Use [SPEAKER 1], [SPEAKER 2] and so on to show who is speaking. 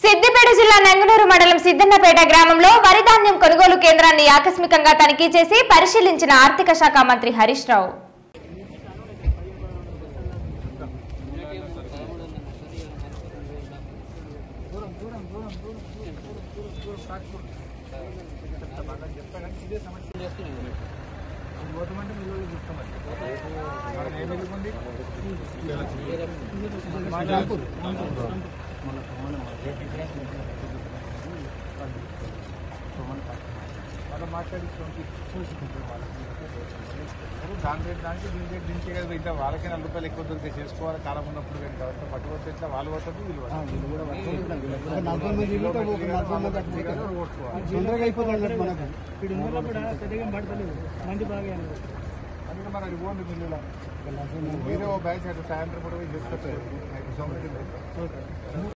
[SPEAKER 1] సిద్దిపేట జిల్లా నంగనూరు మండలం సిద్దన్నపేట గ్రామంలో వరి ధాన్యం కొనుగోలు కేంద్రాన్ని ఆకస్మికంగా తనిఖీ చేసి పరిశీలించిన ఆర్థిక శాఖ మంత్రి హరీష్ రావు
[SPEAKER 2] వాళ్ళు మాట్లాడి దాని రేట్ దానికి దీని రేట్ దీనికి కదా ఇంకా వాళ్ళకే నాలుగు రూపాయలు ఎక్కువ దొరికే చేసుకోవాలి కాలం ఉన్నప్పుడు కానీ కాబట్టి పట్టుకొస్తే ఇట్లా వాళ్ళు పడుతుంది వీళ్ళు పడుతుంది.
[SPEAKER 3] నలభై మంది ఇల్లు ఒక నలభై మంది అట్లా పోతారు. తొందరగా అయిపోతుంది అన్నట్టు మనకు
[SPEAKER 4] ఇక్కడ ఉన్న కూడా పెద్దగా పడతలేదు మంది బాగా
[SPEAKER 2] అందుకే మరి అది పోండి మిల్లులో మీరే ఓ బ్యాచ్ అటు సాయంత్రం కూడా పోయి చేసుకొచ్చారు సోమవారం